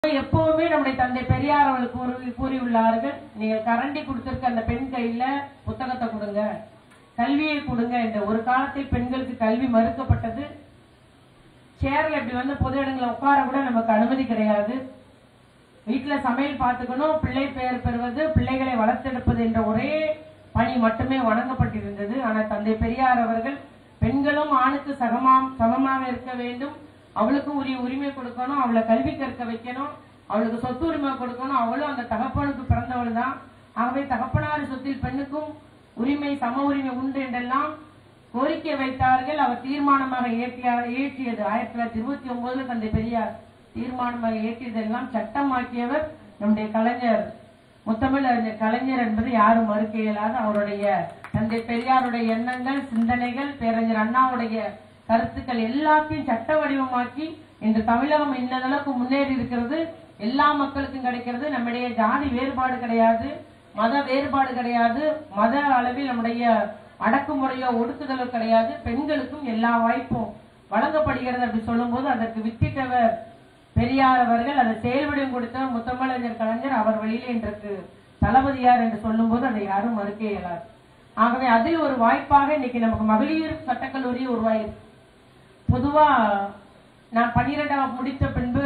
எப்பவுமே நம்முடைய தந்தை பெரியார் அவர்கள் கூறி கூறியுள்ளார்கள் நீங்கள் கரண்டி கொடுத்திருக்க அந்த பெண் கையில புத்தகத்தை கொடுங்க கல்வியை கொடுங்க என்ற ஒரு காலத்தில் பெண்களுக்கு கல்வி மறுக்கப்பட்டது சேர்ல இப்படி வந்து பொது இடங்களில் உட்கார கூட நமக்கு அனுமதி கிடையாது வீட்டுல சமையல் பார்த்துக்கணும் பிள்ளை பெயர் பெறுவது பிள்ளைகளை வளர்த்தெடுப்பது என்ற ஒரே பணி மட்டுமே வழங்கப்பட்டிருந்தது ஆனால் தந்தை பெரியார் அவர்கள் பெண்களும் ஆணுக்கு சகமாம் சமமாக இருக்க வேண்டும் அவளுக்கும் உரிய உரிமை கொடுக்கணும் அவளை கல்வி கற்க வைக்கணும் அவளுக்கு சொத்து உரிமை கொடுக்கணும் அவளும் அந்த தகப்பனுக்கு பிறந்தவள் தான் ஆகவே தகப்பனார் சொத்தில் பெண்ணுக்கும் உரிமை சம உரிமை உண்டு என்றெல்லாம் கோரிக்கை வைத்தார்கள் அவர் தீர்மானமாக இயற்றிய- இயற்றியது ஆயிரத்தி தொள்ளாயிரத்தி இருபத்தி ஒன்பதுல தந்தை பெரியார் தீர்மானமாக இயற்றியதெல்லாம் சட்டமாக்கியவர் நம்முடைய கலைஞர் முத்தமிழ் அறிஞர் கலைஞர் என்பது யாரும் மறுக்க இயலாது அவருடைய தந்தை பெரியாருடைய எண்ணங்கள் சிந்தனைகள் பேரறிஞர் அண்ணாவுடைய கருத்துக்கள் எல்லாத்தையும் சட்ட வடிவமாக்கி இன்று தமிழகம் இந்த அளவுக்கு முன்னேறி இருக்கிறது எல்லா மக்களுக்கும் கிடைக்கிறது நம்முடைய ஜாதி வேறுபாடு கிடையாது மத வேறுபாடு கிடையாது மத அளவில் நம்முடைய அடக்குமுறையோ ஒடுக்குதலோ கிடையாது பெண்களுக்கும் எல்லா வாய்ப்பும் வழங்கப்படுகிறது அப்படி சொல்லும்போது அதற்கு வித்திட்டவர் பெரியார் அவர்கள் அதை செயல்வடிவம் கொடுத்த முத்தமிழறிஞர் கலைஞர் அவர் வழியிலே இன்றைக்கு தளபதியார் என்று சொல்லும்போது அதை யாரும் மறுக்க இயலாது ஆகவே அதில் ஒரு வாய்ப்பாக இன்னைக்கு நமக்கு மகளிர் சட்டக்கல்லூரி உருவாயிருக்கு பொதுவா நான் பன்னிரெண்டாம் முடித்த பின்பு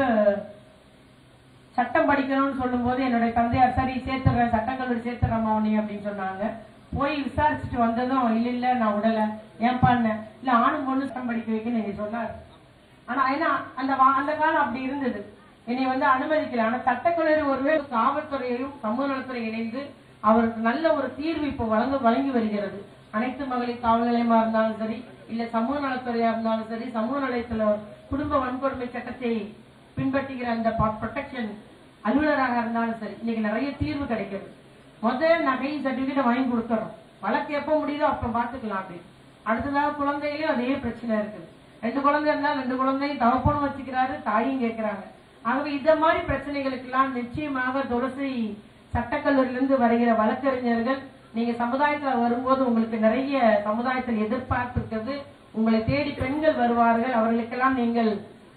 சட்டம் படிக்கணும்னு சொல்லும்போது என்னுடைய தந்தையார் சரி சேர்த்துறேன் சட்டக்கல்லூரி சேர்த்துறேன் மௌனி அப்படின்னு சொன்னாங்க போய் விசாரிச்சுட்டு வந்ததும் இல்ல இல்ல நான் விடல ஏன்பான்னு இல்ல ஆணும் பொண்ணு சட்டம் படிக்க வைக்கன்னு நீங்க சொன்னார் ஆனா ஏன்னா அந்த வா- அந்த காலம் அப்படி இருந்தது என்னை வந்து அனுமதிக்கல ஆனா சட்டக்கல்லூரி ஒருவேளை காவல்துறையையும் சமூக நலத்துறை இணைந்து அவருக்கு நல்ல ஒரு தீர்வு இப்போ வழங்க வழங்கி வருகிறது அனைத்து மகளிர் காவல் நிலையமா இருந்தாலும் சரி இல்ல சமூக நலத்துறையா இருந்தாலும் சரி சமூக நிலையத்துல குடும்ப வன்கொடுமை சட்டத்தை பின்பற்றுகிற அந்த ப்ரொடெக்ஷன் அலுவலராக இருந்தாலும் சரி இன்னைக்கு நிறைய தீர்வு கிடைக்கிறது முதல் நகை சர்டிபிகேட் வாங்கி கொடுக்கறோம் வழக்கு எப்ப முடியுதோ அப்ப பாத்துக்கலாம் அப்படி அடுத்ததாக குழந்தையிலும் அதே பிரச்சனை இருக்குது ரெண்டு குழந்தை இருந்தா ரெண்டு குழந்தையும் தகப்பனும் வச்சுக்கிறாரு தாயும் கேட்கிறாங்க ஆகவே இந்த மாதிரி பிரச்சனைகளுக்கெல்லாம் நிச்சயமாக துளசி சட்டக்கல்லூரியிலிருந்து வருகிற வழக்கறிஞர்கள் நீங்க சமுதாயத்துல வரும்போது உங்களுக்கு நிறைய சமுதாயத்தில் எதிர்பார்ப்பு இருக்குது உங்களை தேடி பெண்கள் வருவார்கள் அவர்களுக்கெல்லாம் நீங்கள்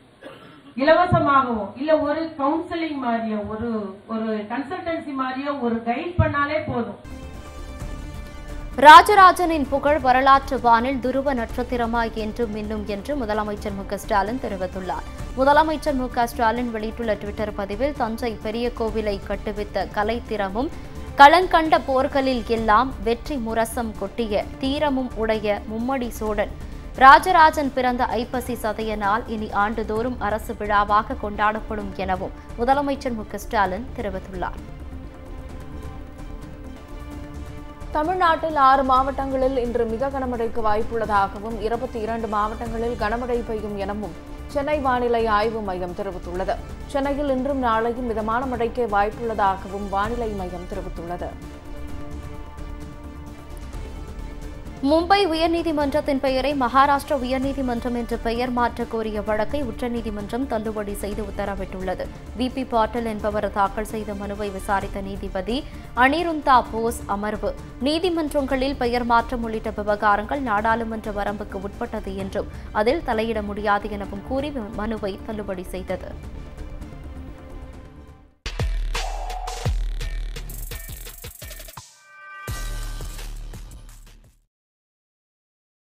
இலவசமாகவோ இல்ல ஒரு கவுன்சிலிங் மாதிரியோ ஒரு ஒரு கன்சல்டன்சி மாதிரியோ ஒரு கைட் பண்ணாலே போதும் ராஜராஜனின் புகழ் வரலாற்று வானில் துருவ நட்சத்திரமாய் என்றும் மின்னும் என்று முதலமைச்சர் மு க ஸ்டாலின் தெரிவித்துள்ளார் முதலமைச்சர் மு க ஸ்டாலின் வெளியிட்டுள்ள டுவிட்டர் பதிவில் தஞ்சை பெரிய கோவிலை கட்டுவித்த கலைத்திறமும் களங்கண்ட போர்களில் எல்லாம் வெற்றி முரசம் கொட்டிய தீரமும் உடைய மும்மடி சோழன் ராஜராஜன் பிறந்த ஐப்பசி சதய நாள் இனி ஆண்டுதோறும் அரசு விழாவாக கொண்டாடப்படும் எனவும் முதலமைச்சர் மு க ஸ்டாலின் தெரிவித்துள்ளார் தமிழ்நாட்டில் ஆறு மாவட்டங்களில் இன்று மிக கனமழைக்கு வாய்ப்புள்ளதாகவும் இருபத்தி இரண்டு மாவட்டங்களில் கனமழை பெய்யும் எனவும் சென்னை வானிலை ஆய்வு மையம் தெரிவித்துள்ளது சென்னையில் இன்றும் நாளையும் மிதமான மழைக்கு வாய்ப்புள்ளதாகவும் வானிலை மையம் தெரிவித்துள்ளது மும்பை உயர்நீதிமன்றத்தின் பெயரை மகாராஷ்டிரா உயர்நீதிமன்றம் என்று பெயர் மாற்ற கோரிய வழக்கை உச்சநீதிமன்றம் தள்ளுபடி செய்து உத்தரவிட்டுள்ளது வி பி பாட்டில் என்பவர் தாக்கல் செய்த மனுவை விசாரித்த நீதிபதி அனிருந்தா போஸ் அமர்வு நீதிமன்றங்களில் பெயர் மாற்றம் உள்ளிட்ட விவகாரங்கள் நாடாளுமன்ற வரம்புக்கு உட்பட்டது என்றும் அதில் தலையிட முடியாது எனவும் கூறி மனுவை தள்ளுபடி செய்தது